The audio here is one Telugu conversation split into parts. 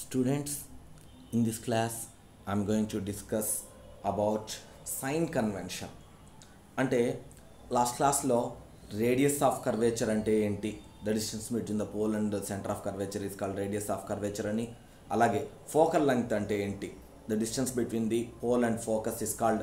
Students, in this class, I'm going to discuss about sign convention. అంటే లాస్ట్ క్లాస్లో రేడియస్ ఆఫ్ కర్వేచర్ అంటే ఏంటి the distance between the pole and centre of curvature is called radius of curvature అని అలాగే ఫోకల్ లెంగ్త్ అంటే ఏంటి the distance between the pole and focus is called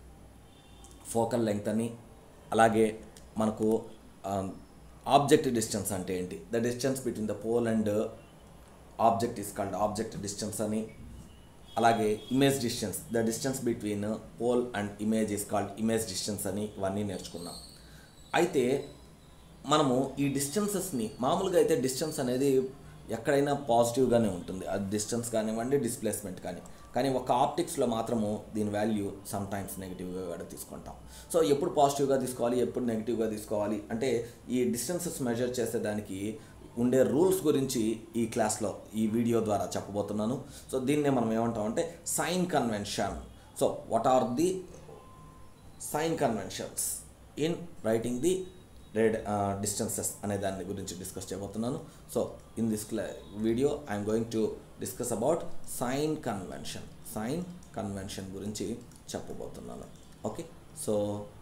focal length అని అలాగే మనకు ఆబ్జెక్ట్ డిస్టెన్స్ అంటే ఏంటి the distance between the pole and object is called object distance అని అలాగే image distance the distance between pole and image is called image distance అని ఇవన్నీ నేర్చుకున్నాం అయితే మనము ఈ డిస్టెన్సెస్ని మామూలుగా అయితే డిస్టెన్స్ అనేది ఎక్కడైనా పాజిటివ్గానే ఉంటుంది అది డిస్టెన్స్ కానివ్వండి డిస్ప్లేస్మెంట్ కానీ కానీ ఒక ఆప్టిక్స్లో మాత్రము దీని వాల్యూ సమ్ టైమ్స్ నెగిటివ్గా కూడా తీసుకుంటాం సో ఎప్పుడు పాజిటివ్గా తీసుకోవాలి ఎప్పుడు నెగిటివ్గా తీసుకోవాలి అంటే ఈ డిస్టెన్సెస్ మెజర్ చేసేదానికి ఉండే రూల్స్ గురించి ఈ క్లాస్లో ఈ వీడియో ద్వారా చెప్పబోతున్నాను సో దీన్నే మనం ఏమంటామంటే sign convention so what are the sign conventions in writing the red distances అనే దాని గురించి డిస్కస్ చేయబోతున్నాను సో ఇన్ దిస్ క్లా video I'm going to discuss about sign convention sign convention గురించి చెప్పబోతున్నాను okay so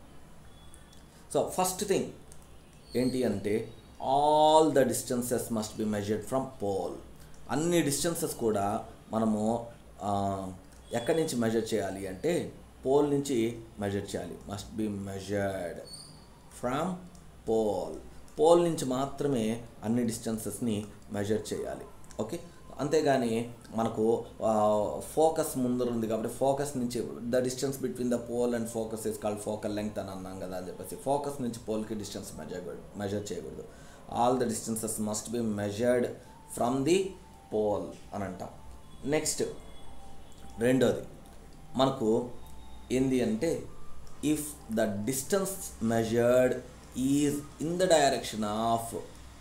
so first thing ఏంటి అంటే all the distances must be measured from pole అన్ని డిస్టెన్సెస్ కూడా మనము ఎక్కడి నుంచి మెజర్ చేయాలి అంటే పోల్ నుంచి మెజర్ చేయాలి must be measured from pole pole నుంచి మాత్రమే అన్ని డిస్టెన్సెస్ని మెజర్ చేయాలి ఓకే అంతేగాని మనకు ఫోకస్ ముందర ఉంది కాబట్టి ఫోకస్ నుంచి the distance between the pole and focus is called focal length అని అన్నాం కదా అని చెప్పేసి ఫోకస్ నుంచి పోల్కి డిస్టెన్స్ మెజర్ మెజర్ చేయకూడదు all the distances must be measured from the pole అని అంటాం నెక్స్ట్ రెండోది మనకు ఏంది అంటే if the distance measured is in the direction of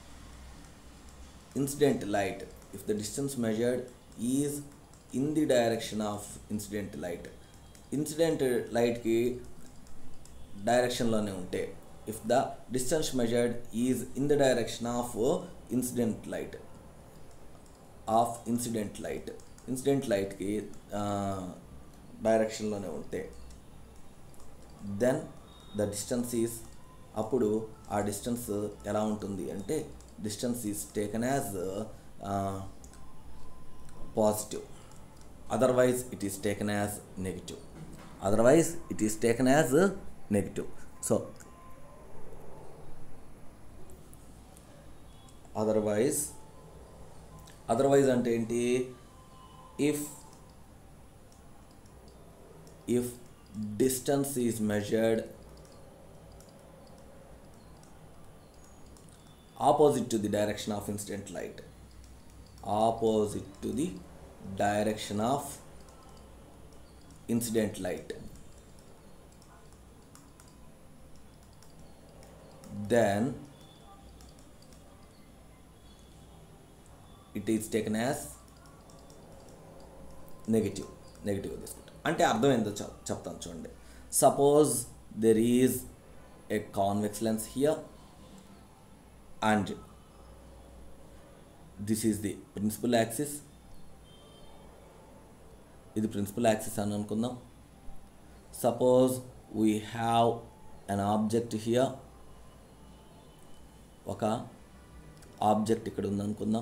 incident light if the distance measured is in the direction of incident light incident లైట్కి డైరెక్షన్లోనే ఉంటే if the distance measured is in the direction of incident light of incident light incident లైట్కి డైరెక్షన్లోనే ఉంటే దెన్ ద డిస్టెన్స్ ఈజ్ అప్పుడు ఆ డిస్టెన్స్ ఎలా ఉంటుంది అంటే distance is taken as positive otherwise it is taken as negative otherwise it is taken as uh, negative so otherwise otherwise అంటే ఏంటి if if distance is measured opposite to the direction of incident light opposite to the direction of incident light then it is taken as negative negative తీసుకుంటాం అంటే అర్థం ఏందో చెప్తాను చూడండి suppose there is a convex lens here and this is the principal axis ఇది ప్రిన్సిపల్ యాక్సిస్ అని అనుకుందాం suppose we have an object here ఒక ఆబ్జెక్ట్ ఇక్కడ ఉందనుకుందాం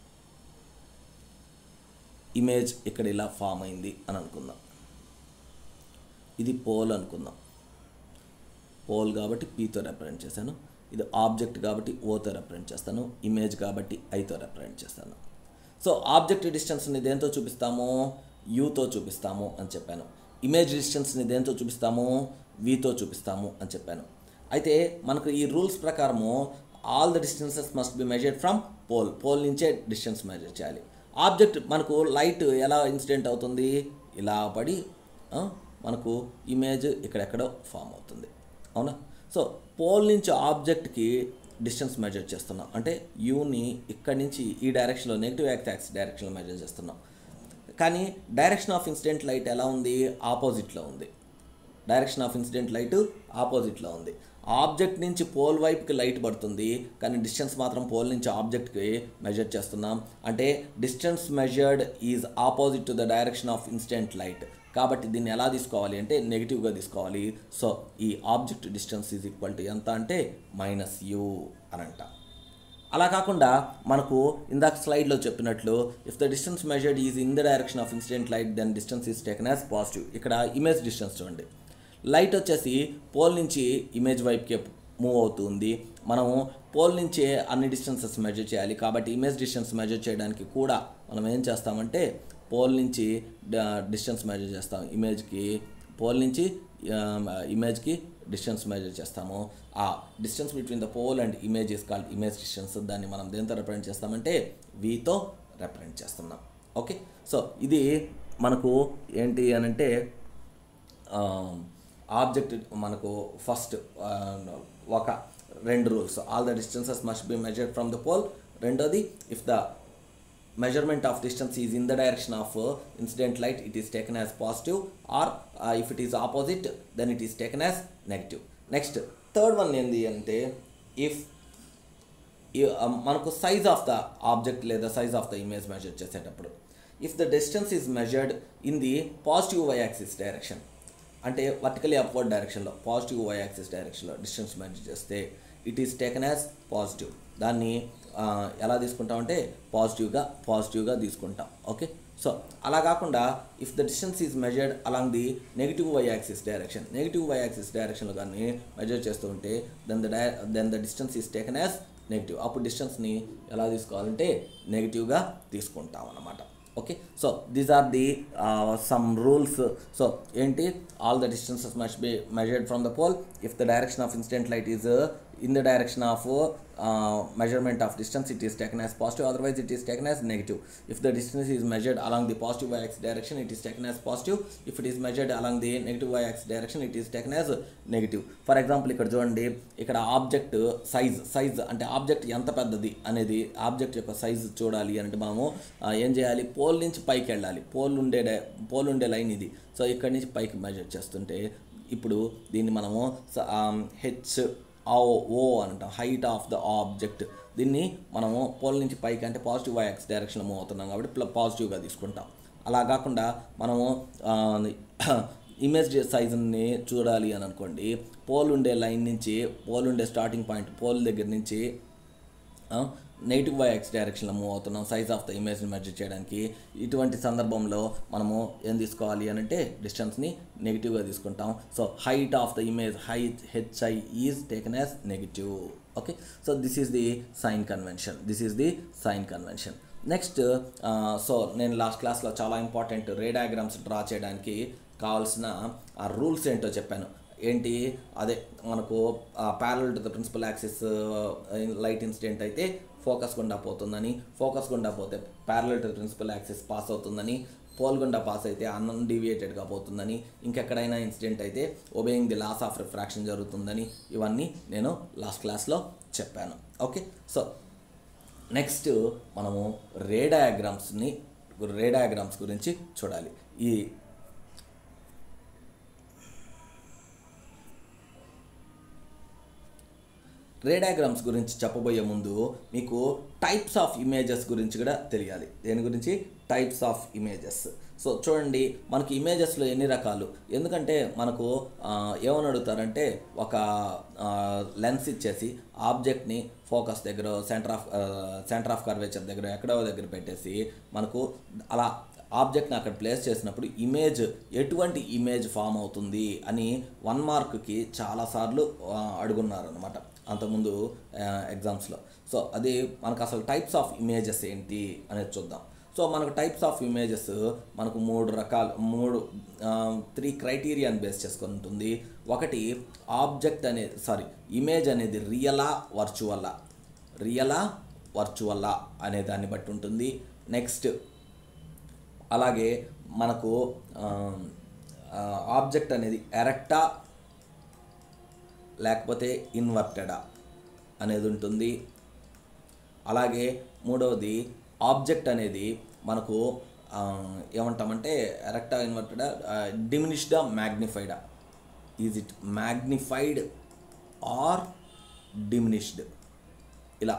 ఇమేజ్ ఇక్కడ ఇలా ఫామ్ అయింది అని అనుకుందాం ఇది పోల్ అనుకుందాం పోల్ కాబట్టి పీతో రిప్రజెంట్ చేశాను ఇది ఆబ్జెక్ట్ కాబట్టి ఓతో రిప్రజెంట్ చేస్తాను ఇమేజ్ కాబట్టి ఐతో రిప్రజెంట్ చేస్తాను సో ఆబ్జెక్ట్ డిస్టెన్స్ని దేంతో చూపిస్తాము యూతో చూపిస్తాము అని చెప్పాను ఇమేజ్ డిస్టెన్స్ని దేంతో చూపిస్తాము వీతో చూపిస్తాము అని చెప్పాను అయితే మనకు ఈ రూల్స్ ప్రకారము all the distances must be measured from pole pole నుంచే డిస్టెన్స్ మెజర్ చేయాలి ఆబ్జెక్ట్ మనకు లైట్ ఎలా ఇన్సిడెంట్ అవుతుంది ఇలా పడి మనకు ఇమేజ్ ఇక్కడెక్కడో ఫామ్ అవుతుంది అవునా సో పోల్ నుంచి ఆబ్జెక్ట్కి డిస్టెన్స్ మెజర్ చేస్తున్నాం అంటే యూని ఇక్కడి నుంచి ఈ డైరెక్షన్లో నెగిటివ్ యాక్స్ డైరెక్షన్లో మెజర్ చేస్తున్నాం కానీ డైరెక్షన్ ఆఫ్ ఇన్సిడెంట్ లైట్ ఎలా ఉంది ఆపోజిట్లో ఉంది డైరెక్షన్ ఆఫ్ ఇన్సిడెంట్ లైట్ ఆపోజిట్లో ఉంది ఆబ్జెక్ట్ నుంచి పోల్ వైపుకి లైట్ పడుతుంది కానీ డిస్టెన్స్ మాత్రం పోల్ నుంచి ఆబ్జెక్ట్కి మెజర్ చేస్తున్నాం అంటే distance measured is opposite to the direction of incident light కాబట్టి దీన్ని ఎలా తీసుకోవాలి అంటే నెగిటివ్గా తీసుకోవాలి సో ఈ object distance is equal to ఎంత అంటే మైనస్ యూ అని అంట అలా కాకుండా మనకు ఇందాక స్లైడ్లో చెప్పినట్లు if the distance measured is in the direction of incident light then distance is taken as positive ఇక్కడ ఇమేజ్ డిస్టెన్స్ చూడండి లైట్ వచ్చేసి పోల్ నుంచి ఇమేజ్ వైపుకి మూవ్ అవుతుంది మనము పోల్ నుంచి అన్ని డిస్టెన్సెస్ మెజర్ చేయాలి కాబట్టి ఇమేజ్ డిస్టెన్స్ మెజర్ చేయడానికి కూడా మనం ఏం చేస్తామంటే పోల్ నుంచి డిస్టెన్స్ మెజర్ చేస్తాం ఇమేజ్కి పోల్ నుంచి ఇమేజ్కి డిస్టెన్స్ మెజర్ చేస్తాము ఆ distance between the pole and image is called image distance దాన్ని మనం దేంతో రిప్రజెంట్ చేస్తామంటే వీతో రిప్రజెంట్ చేస్తున్నాం ఓకే సో ఇది మనకు ఏంటి అని అంటే ఆబ్జెక్ట్ మనకు ఫస్ట్ ఒక రెండు rules all the distances must be measured from the pole రెండోది if the measurement of distance is in the direction of uh, incident light it is taken as positive or uh, if it is opposite then it is taken as negative next third one ఏంది అంటే ఇఫ్ మనకు సైజ్ ఆఫ్ ద ఆబ్జెక్ట్ లేదా size of the image measure చేసేటప్పుడు if the distance is measured in the positive Y axis direction అంటే వర్టికలీ అప్వర్డ్ డైరెక్షన్లో పాజిటివ్ వై యాక్సిస్ డైరెక్షన్లో డిస్టెన్స్ మెజర్ చేస్తే it is taken as positive దాన్ని ఆ, ఎలా తీసుకుంటామంటే పాజిటివ్గా పాజిటివ్గా తీసుకుంటాం ఓకే సో అలా కాకుండా if the distance is measured along the negative Y axis direction negative Y axis డైరెక్షన్లో కానీ మెజర్ చేస్తూ ఉంటే దెన్ ద డై then the distance is taken as negative అప్పుడు డిస్టెన్స్ని ఎలా తీసుకోవాలంటే నెగిటివ్గా తీసుకుంటాం అన్నమాట okay so these are the some rules so ఏంటి all the distances must be measured from the pole if the direction of incident light is in the direction of measurement of distance it is taken as positive otherwise it is taken as negative if the distance is measured along the positive y-axis direction it is taken as positive if it is measured along the negative y-axis direction it is taken as negative for example ఇక్కడ చూడండి ఇక్కడ ఆబ్జెక్ట్ సైజ్ సైజ్ అంటే ఆబ్జెక్ట్ ఎంత పెద్దది అనేది ఆబ్జెక్ట్ యొక్క సైజ్ చూడాలి అంటే మనము ఆ, ఏం చేయాలి పోల్ నుంచి పైకి వెళ్ళాలి పోల్ ఉండే డై- పోల్ ఉండే లైన్ ఇది సో ఇక్కడ నుంచి పైకి మెజర్ చేస్తుంటే ఇప్పుడు దీన్ని మనము హెచ్ ఓ అంటాం హైట్ ఆఫ్ ద ఆబ్జెక్ట్ దీన్ని మనము పోల్ నుంచి పైకి అంటే పాజిటివ్ వైఎక్స్ డైరెక్షన్లో మూవ్ అవుతున్నాం కాబట్టి ప్ల- పాజిటివ్గా తీసుకుంటాం అలా కాకుండా మనము ఇమేజ్ సైజుని చూడాలి అని అనుకోండి పోల్ ఉండే లైన్ నుంచి పోల్ ఉండే స్టార్టింగ్ పాయింట్ పోల్ దగ్గర నుంచి నెగిటివ్ వై ఎక్స్ డైరెక్షన్లో మూవ్ అవుతున్నాం సైజ్ ఆఫ్ ద ఇమేజ్ని మెజర్ చేయడానికి ఇటువంటి సందర్భంలో మనము ఏం తీసుకోవాలి అని అంటే డిస్టెన్స్ని నెగిటివ్గా తీసుకుంటాం so height of the image height H I is taken as negative okay so this is the sign convention this is the sign convention next so నేను లాస్ట్ క్లాస్లో చాలా ఇంపార్టెంట్ రే డయాగ్రామ్స్ డ్రా చేయడానికి కావాల్సిన ఆ రూల్స్ ఏంటో చెప్పాను ఏంటి అదే మనకు parallel to the principal axis light incident అయితే ఫోకస్ గుండా పోతుందని ఫోకస్ గుండా పోతే parallel to principal axis pass అవుతుందని పోల్ గుండా పాస్ అయితే అన్నం డీవియేటెడ్గా పోతుందని ఇంకెక్కడైనా ఇన్సిడెంట్ అయితే obeying the laws of refraction జరుగుతుందని ఇవన్నీ నేను లాస్ట్ క్లాస్లో చెప్పాను ఓకే సో నెక్స్ట్ మనము రే డయాగ్రామ్స్ని రే డయాగ్రామ్స్ గురించి చూడాలి ఈ రే డయాగ్రామ్స్ గురించి చెప్పబోయే ముందు మీకు టైప్స్ ఆఫ్ ఇమేజెస్ గురించి కూడా తెలియాలి దేని గురించి టైప్స్ ఆఫ్ ఇమేజెస్ సో చూడండి మనకి ఇమేజెస్లో ఎన్ని రకాలు ఎందుకంటే మనకు ఆ, ఏమని అడుగుతారంటే ఒక లెన్స్ ఇచ్చేసి ఆబ్జెక్ట్ని ఫోకస్ దగ్గర centre of centre of curvature దగ్గర ఎక్కడో దగ్గర పెట్టేసి మనకు అలా ఆబ్జెక్ట్ని అక్కడ ప్లేస్ చేసినప్పుడు ఇమేజ్ ఎటువంటి ఇమేజ్ ఫామ్ అవుతుంది అని వన్ మార్క్కి చాలాసార్లు అడుగున్నారు అనమాట అంతకుముందు ఎగ్జామ్స్లో సో అది మనకు అసలు టైప్స్ ఆఫ్ ఇమేజెస్ ఏంటి అనేది చూద్దాం సో మనకు టైప్స్ ఆఫ్ ఇమేజెస్ మనకు మూడు రకాలు మూడు త్రీ క్రైటీరియాని బేస్ చేసుకొని ఉంటుంది ఒకటి ఆబ్జెక్ట్ అనేది సారీ ఇమేజ్ అనేది రియలా వర్చువల్లా రియలా వర్చువల్లా అనే దాన్ని బట్టి ఉంటుంది నెక్స్ట్ అలాగే మనకు ఆబ్జెక్ట్ అనేది ఎరెక్టా లేకపోతే ఇన్వర్టెడా అనేది ఉంటుంది అలాగే మూడవది ఆబ్జెక్ట్ అనేది మనకు ఆ, ఏమంటామంటే ఎరెక్టా ఇన్వర్టెడా డిమినిష్డా మ్యాగ్నిఫైడా is it magnified or diminished ఇలా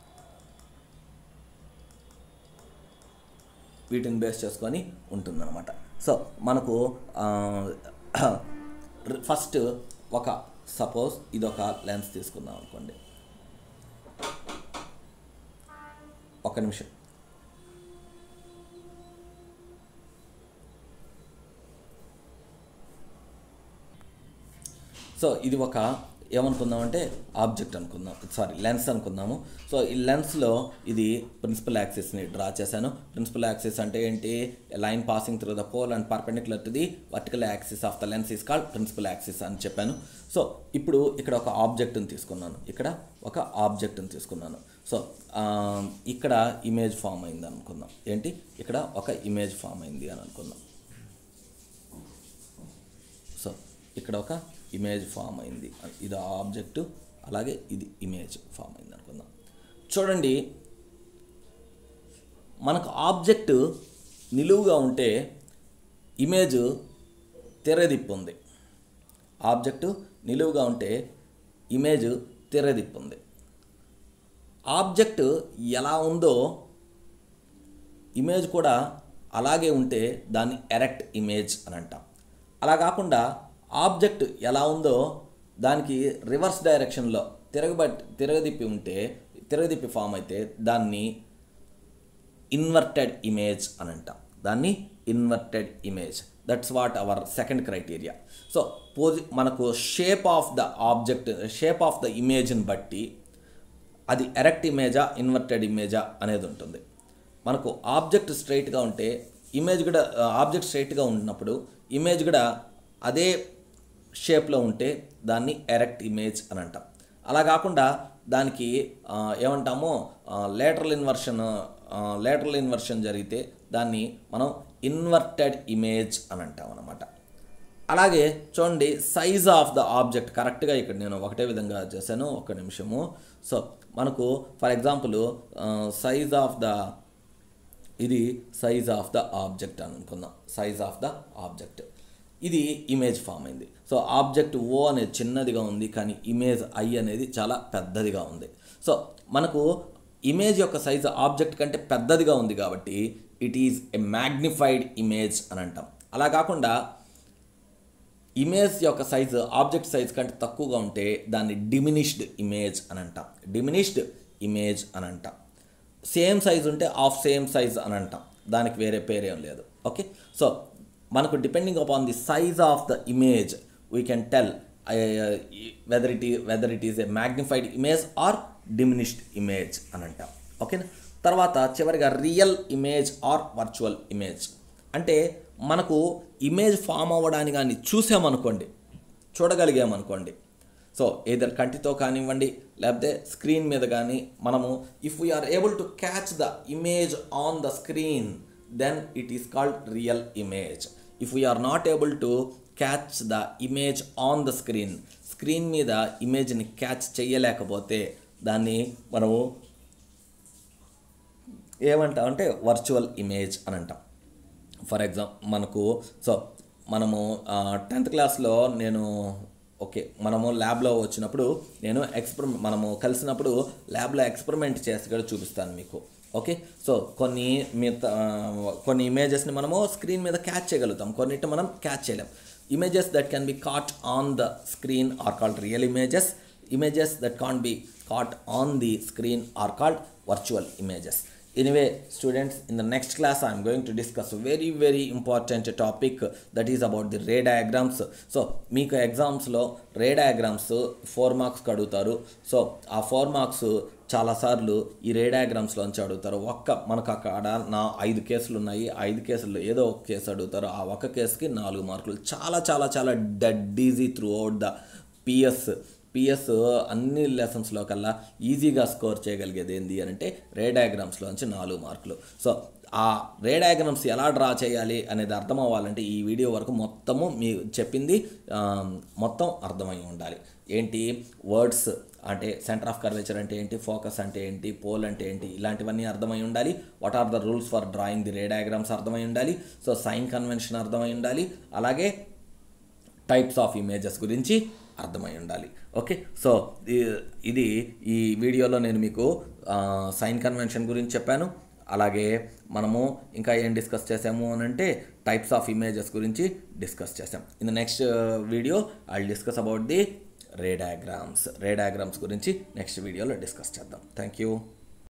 వీటిని బేస్ చేసుకొని ఉంటుందన్నమాట సో మనకు ఫస్ట్ ఒక సపోజ్ ఇది ఒక లెన్స్ తీసుకుందాం అనుకోండి ఒక నిమిషం సో ఇది ఒక ఏమనుకుందామంటే ఆబ్జెక్ట్ అనుకుందాం సారీ లెన్స్ అనుకుందాము సో ఈ లెన్స్లో ఇది ప్రిన్సిపల్ యాక్సిస్ని డ్రా చేశాను ప్రిన్సిపల్ యాక్సిస్ అంటే ఏంటి line passing through the pole and perpendicular to the vertical axis of the lens is called principal axis అని చెప్పాను సో ఇప్పుడు ఇక్కడ ఒక ఆబ్జెక్ట్ని తీసుకున్నాను ఇక్కడ ఒక ఆబ్జెక్ట్ని తీసుకున్నాను సో ఆ, ఇక్కడ ఇమేజ్ ఫామ్ అయింది అనుకుందాం ఏంటి ఇక్కడ ఒక ఇమేజ్ ఫామ్ అయింది అని అనుకుందాం సో ఇక్కడ ఒక ఇమేజ్ ఫామ్ అయింది ఇది ఆబ్జెక్ట్ అలాగే ఇది ఇమేజ్ ఫామ్ అయింది అనుకుందాం చూడండి మనకు ఆబ్జెక్ట్ నిలువుగా ఉంటే ఇమేజ్ తెరదిప్పు ఉంది ఆబ్జెక్టు నిలువుగా ఉంటే ఇమేజ్ తెరదిప్పు ఉంది ఆబ్జెక్ట్ ఎలా ఉందో ఇమేజ్ కూడా అలాగే ఉంటే దాన్ని ఎరెక్ట్ ఇమేజ్ అని అంటాం అలా కాకుండా ఆబ్జెక్ట్ ఎలా ఉందో దానికి రివర్స్ డైరెక్షన్లో తిరగబట్టి తిరగదిప్పి ఉంటే తిరగదిప్పి ఫామ్ అయితే దాన్ని ఇన్వర్టెడ్ ఇమేజ్ అని అంటాం దాన్ని inverted image that's what our second criteria so పోజి మనకు shape of the object shape of the ఇమేజ్ని బట్టి అది ఎరెక్ట్ ఇమేజా ఇన్వర్టెడ్ ఇమేజా అనేది ఉంటుంది మనకు ఆబ్జెక్ట్ స్ట్రైట్గా ఉంటే ఇమేజ్ కూడా ఆబ్జెక్ట్ స్ట్రైట్గా ఉన్నప్పుడు ఇమేజ్ కూడా అదే షేప్లో ఉంటే దాన్ని ఎరెక్ట్ ఇమేజ్ అని అంటాం అలా కాకుండా దానికి ఆ, ఏమంటాము లేటరల్ ఇన్వర్షన్ లేటరల్ ఇన్వర్షన్ జరిగితే దాన్ని మనం ఇన్వర్టెడ్ ఇమేజ్ అని అంటాం అనమాట అలాగే చూడండి సైజ్ ఆఫ్ ద ఆబ్జెక్ట్ కరెక్ట్గా ఇక్కడ నేను ఒకటే విధంగా చేశాను ఒక నిమిషము సో మనకు for example size of the ఇది సైజ్ ఆఫ్ ద ఆబ్జెక్ట్ అని అనుకుందాం సైజ్ ఆఫ్ ద ఆబ్జెక్ట్ ఇది ఇమేజ్ ఫామ్ అయింది సో ఆబ్జెక్ట్ ఓ అనేది చిన్నదిగా ఉంది కానీ ఇమేజ్ ఐ అనేది చాలా పెద్దదిగా ఉంది సో మనకు ఇమేజ్ యొక్క సైజు ఆబ్జెక్ట్ కంటే పెద్దదిగా ఉంది కాబట్టి it is a magnified image అని అంటాం అలా కాకుండా ఇమేజ్ యొక్క సైజు ఆబ్జెక్ట్ సైజ్ కంటే తక్కువగా ఉంటే దాన్ని డిమినిష్డ్ ఇమేజ్ అని అంటాం డిమినిష్డ్ ఇమేజ్ అని అంటాం సేమ్ సైజ్ ఉంటే ఆఫ్ సేమ్ సైజ్ అని అంటాం దానికి వేరే పేరేం లేదు ఓకే సో మనకు depending upon the size of the image we can tell whether it ఈ whether it is a magnified image or diminished image అని అంటాం ఓకేనా తర్వాత చివరిగా real image or virtual image అంటే మనకు ఇమేజ్ ఫామ్ అవ్వడానికి కానీ చూసామనుకోండి చూడగలిగామనుకోండి సో ఏదర్ కంటితో కానివ్వండి లేకపోతే స్క్రీన్ మీద కానీ మనము if we are able to catch the image on the screen then it is called real image if we are not able to catch the image on the screen screen మీద ఇమేజ్ని క్యాచ్ చేయలేకపోతే దాన్ని మనము ఏమంటాం అంటే వర్చువల్ ఇమేజ్ అని అంటాం ఫర్ ఎగ్జాంపుల్ మనకు సో మనము టెన్త్ క్లాస్లో నేను ఓకే మనము ల్యాబ్లో వచ్చినప్పుడు నేను ఎక్స్పెరిమెంట్ మనము కలిసినప్పుడు ల్యాబ్లో ఎక్స్పెరిమెంట్ చేసి కూడా చూపిస్తాను మీకు ఓకే సో కొన్ని మిగతా కొన్ని ఇమేజెస్ని మనము స్క్రీన్ మీద క్యాచ్ చేయగలుగుతాం కొన్నిటి మనం క్యాచ్ చేయలేం images that can be caught on the screen are called real images images that can be caught on the screen are called virtual images. Anyway, students, in the next class I am going to discuss a very important topic, that is about the ray diagrams. So meeku exams lo ray diagrams 4 marks కి అడుగుతారు. సో ఆ 4 మార్క్స్ చాలా సార్లు ఈ రే డయాగ్రామ్స్ లోంచి అడుగుతారు ఒక్క మనకు అక్కడ నా ఐదు కేసులు ఉన్నాయి ఐదు కేసుల్లో ఏదో ఒక కేసు అడుగుతారు ఆ ఒక్క కేసుకి నాలుగు మార్కులు చాలా చాలా చాలా dead easy throughout the PS PS అన్ని లెసన్స్లో కల్లా ఈజీగా స్కోర్ చేయగలిగేది ఏంది అని అంటే రే డయాగ్రామ్స్లోంచి నాలుగు మార్కులు సో ఆ రే డయాగ్రామ్స్ ఎలా డ్రా చేయాలి అనేది అర్థం అవ్వాలంటే ఈ వీడియో వరకు మొత్తము మీ చెప్పింది ఆ, మొత్తం అర్థమై ఉండాలి ఏంటి వర్డ్స్ అంటే సెంటర్ ఆఫ్ కర్వేచర్ అంటే ఏంటి ఫోకస్ అంటే ఏంటి పోల్ అంటే ఏంటి ఇలాంటివన్నీ అర్థమై ఉండాలి what are the rules for drawing the ray diagrams అర్థమై ఉండాలి సో సైన్ కన్వెన్షన్ అర్థమై ఉండాలి అలాగే టైప్స్ ఆఫ్ ఇమేజెస్ గురించి అర్థమై ఉండాలి ఓకే సో ఈ- ఇది ఈ వీడియోలో నేను మీకు సైన్ కన్వెన్షన్ గురించి చెప్పాను అలాగే మనము ఇంకా ఏం డిస్కస్ చేసాము అని అంటే టైప్స్ ఆఫ్ ఇమేజెస్ గురించి డిస్కస్ చేసాం in the next video I discuss about the ray diagrams ray diagrams గురించి నెక్స్ట్ వీడియోలో డిస్కస్ చేద్దాం థ్యాంక్ యూ